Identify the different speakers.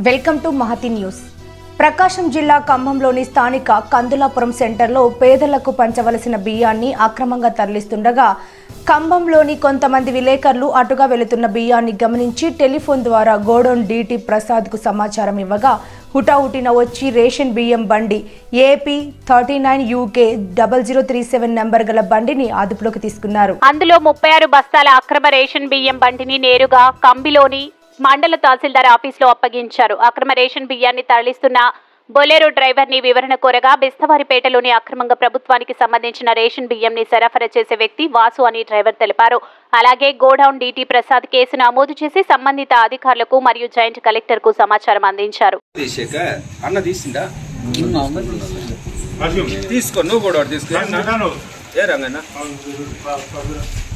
Speaker 1: welcome to Mahathi news Prakasam జిల్లా ఖమ్మంలోని స్థానిక కందులాపురం సెంటర్లో పేదలకు పంచవలసిన బియ్యాన్ని అక్రమంగా తరలిస్తుండగా ఖమ్మంలోని కొంతమంది విలేకరులు అటుగా వెళుతున్న బియ్యాన్ని గమనించి టెలిఫోన్ ద్వారా గోడౌన్ డీటీ ప్రసాద్కు సమాచారం ఇవ్వగా హుటాహుటిన వచ్చి రేషన్ బియ్యం బండి AP thirty nine UK double zero three seven number గల బండిని అదుపులోకి తీసుకున్నారు
Speaker 2: అందులో ముప్పై ఆరు బస్తాల అక్రమ రేషన్ బియ్యం బండిని నేరుగా కంబిలోని మండల తహసీల్దార్ ఆఫీసులో అప్పగించారు అక్రమ రేషన్ బియ్యాన్ని తరలిస్తున్న బొలెరో డ్రైవర్ ని వివరణ కోరగా బెస్తవారిపేటలోని అక్రమంగా ప్రభుత్వానికి సంబంధించిన రేషన్ బియ్యంని సరఫరా చేసే వ్యక్తి వాసు అని డ్రైవర్ తెలిపారు అలాగే గోడౌన్ డీటీ ప్రసాద్ కేసు నమోదు చేసి సంబంధిత అధికారులకు మరియు జాయింట్ కలెక్టర్ కు సమాచారం అందించారు
Speaker 3: తీసాక అన్న తీసిందా తీసుకో నువ్వు కూడా ఒకటి తీసుకో ఏ రంగన్న